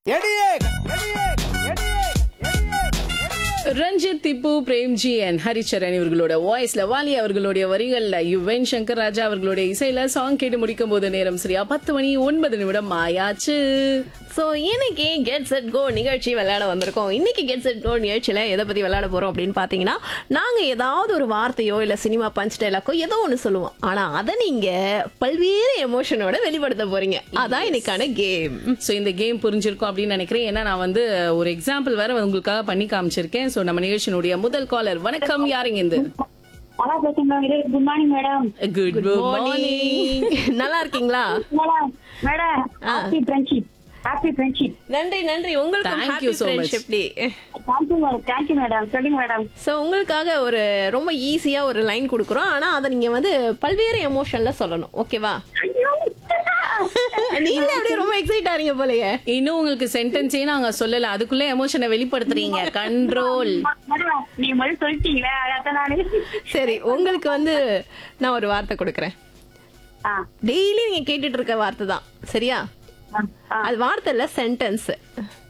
Ranjith Thippu Premji and Haricharan இவர்களோட வாய்ஸ்ல வாலி அவர்களுடைய வரிகள்ல யுவன் சங்கர் ராஜா அவர்களுடைய இசையில சாங் கேட்டு முடிக்கும் போது நேரம் சரியா பத்து மணி ஒன்பது நிமிடம் ஆயாச்சு சோ இன்னைக்கு கெட் செட் கோ நிகழ்ச்சி விளையாட வந்திருக்கோம் இன்னைக்கு கெட் செட் கோ நிகழ்ச்சியில எதை பத்தி விளையாட போறோம் அப்படின்னு பாத்தீங்கன்னா நாங்க ஏதாவது ஒரு வார்த்தையோ இல்ல சினிமா பஞ்ச் டைலாக்கோ ஏதோ ஒண்ணு சொல்லுவோம் ஆனா அதை நீங்க பல்வேறு எமோஷனோட வெளிப்படுத்த போறீங்க அதான் இன்னைக்கான கேம் சோ இந்த கேம் புரிஞ்சிருக்கும் அப்படின்னு நினைக்கிறேன் ஏன்னா நான் வந்து ஒரு எக்ஸாம்பிள் வேற உங்களுக்காக பண்ணி காமிச்சிருக்கேன் சோ நம்ம நிகழ்ச்சியினுடைய முதல் காலர் வணக்கம் யாருங்க இந்த நல்லா பேசுங்க good morning madam good morning நல்லா இருக்கீங்களா madam madam happy friendship happy friendship நன்றி நன்றி உங்களுக்கு Thank happy you so much. Friendship day thank you madam thank you madam சொல்லுங்க மேடம் சோ உங்களுக்காக ஒரு ரொம்ப ஈஸியா ஒரு லைன் கொடுக்குறோம் ஆனா அதை நீங்க வந்து பல்வேறு எமோஷன்ல சொல்லணும் ஓகேவா நீங்க அப்படியே ரொம்ப எக்ஸைட் ஆறீங்க போலயே இன்னும் உங்களுக்கு சென்டென்ஸே நாங்க சொல்லல அதுக்குள்ள எமோஷனை வெளிப்படுத்துறீங்க கண்ட்ரோல் மேடம் நீங்க முதல்ல சொல்லிட்டீங்களே அதான் நானு சரி உங்களுக்கு வந்து நான் ஒரு வார்த்தை கொடுக்குறேன் ஆ டெய்லி நீங்க கேட்டுட்டு இருக்க வார்த்தை தான் சரியா ஆ, ஆ. அது வார்த்தை இல்ல சென்டென்ஸ்